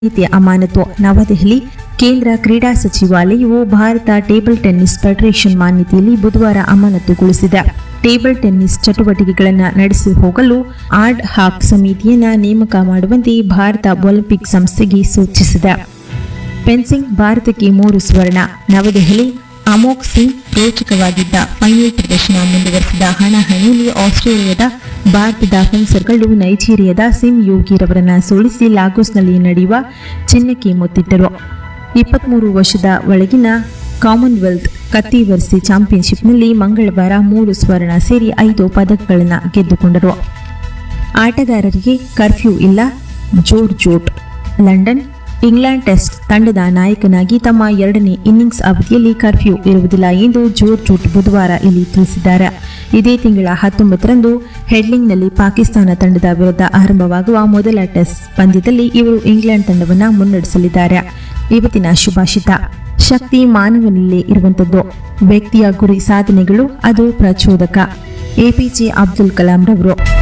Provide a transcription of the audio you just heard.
ಮಾಹಿತಿ ಅಮಾನತು ನವದೆಹಲಿ ಕೇಂದ್ರ ಕ್ರೀಡಾ ಸಚಿವಾಲಯವು ಭಾರತ ಟೇಬಲ್ ಟೆನ್ನಿಸ್ ಫೆಡರೇಷನ್ ಮಾನ್ಯತೆಯಲ್ಲಿ ಬುಧವಾರ ಅಮಾನತುಗೊಳಿಸಿದೆ ಟೇಬಲ್ ಟೆನ್ನಿಸ್ ಚಟುವಟಿಕೆಗಳನ್ನು ನಡೆಸಿ ಹೋಗಲು ಆಡ್ ಹಾಕ್ ಸಮಿತಿಯನ್ನ ನೇಮಕ ಮಾಡುವಂತೆ ಭಾರತ ಒಲಿಂಪಿಕ್ ಸಂಸ್ಥೆಗೆ ಸೂಚಿಸಿದೆ ಫೆನ್ಸಿಂಗ್ ಭಾರತಕ್ಕೆ ಮೂರು ಸ್ವರ್ಣ ನವದೆಹಲಿ ಅಮೋಕ್ ಸಿಂಗ್ ರೋಚಕವಾಗಿದ್ದ ಫೈನಲ್ ಪ್ರದರ್ಶನ ಮುಂದುವರೆಸಿದ ಹಣಾಹಣಿಯಲ್ಲಿ ಆಸ್ಟ್ರೇಲಿಯಾದ ಭಾರತದ ಫೆನ್ಸರ್ಗಳು ನೈಜೀರಿಯಾದ ಸಿಮ್ ಯೋಗಿರವರನ್ನ ಸೋಲಿಸಿ ಲಾಗೋಸ್ನಲ್ಲಿ ನಡೆಯುವ ಚಿನ್ನಕ್ಕೆ ಮುತ್ತಿಟ್ಟರು ಇಪ್ಪತ್ಮೂರು ವರ್ಷದ ಒಳಗಿನ ಕಾಮನ್ವೆಲ್ತ್ ಕತ್ತಿವರ್ಸಿ ಚಾಂಪಿಯನ್ಶಿಪ್ನಲ್ಲಿ ಮಂಗಳವಾರ ಮೂರು ಸ್ವರ್ಣ ಸೇರಿ ಐದು ಪದಕಗಳನ್ನು ಗೆದ್ದುಕೊಂಡರು ಆಟಗಾರರಿಗೆ ಕರ್ಫ್ಯೂ ಇಲ್ಲ Joe Root London England test ತಂಡದ ನಾಯಕನಾಗಿ ತಮ್ಮ ಎರಡನೇ ಇನ್ನಿಂಗ್ಸ್ ಅವಧಿಯಲ್ಲಿ ಕರ್ಫ್ಯೂ ಇರುವುದಿಲ್ಲ ಎಂದು ಜೋರ್ ಜೋಟ್ ಬುಧವಾರ ಇಲ್ಲಿ ತಿಳಿಸಿದ್ದಾರೆ ಇದೇ ತಿಂಗಳ ಹತ್ತೊಂಬತ್ತರಂದು ಹೆಡ್ಲಿಂಗ್ನಲ್ಲಿ ಪಾಕಿಸ್ತಾನ ತಂಡದ ವಿರುದ್ಧ ಆರಂಭವಾಗುವ ಮೊದಲ ಟೆಸ್ಟ್ ಪಂದ್ಯದಲ್ಲಿ ಇವರು ಇಂಗ್ಲೆಂಡ್ ತಂಡವನ್ನು ಮುನ್ನಡೆಸಲಿದ್ದಾರೆ ಇವತ್ತಿನ ಶುಭಾಷಿತ ಶಕ್ತಿ ಮಾನವನಲ್ಲೇ ಇರುವಂಥದ್ದು ವ್ಯಕ್ತಿಯ ಗುರಿ ಸಾಧನೆಗಳು ಅದು ಪ್ರಚೋದಕ ಎಪಿಜೆ ಅಬ್ದುಲ್ ಕಲಾಂ ರವರು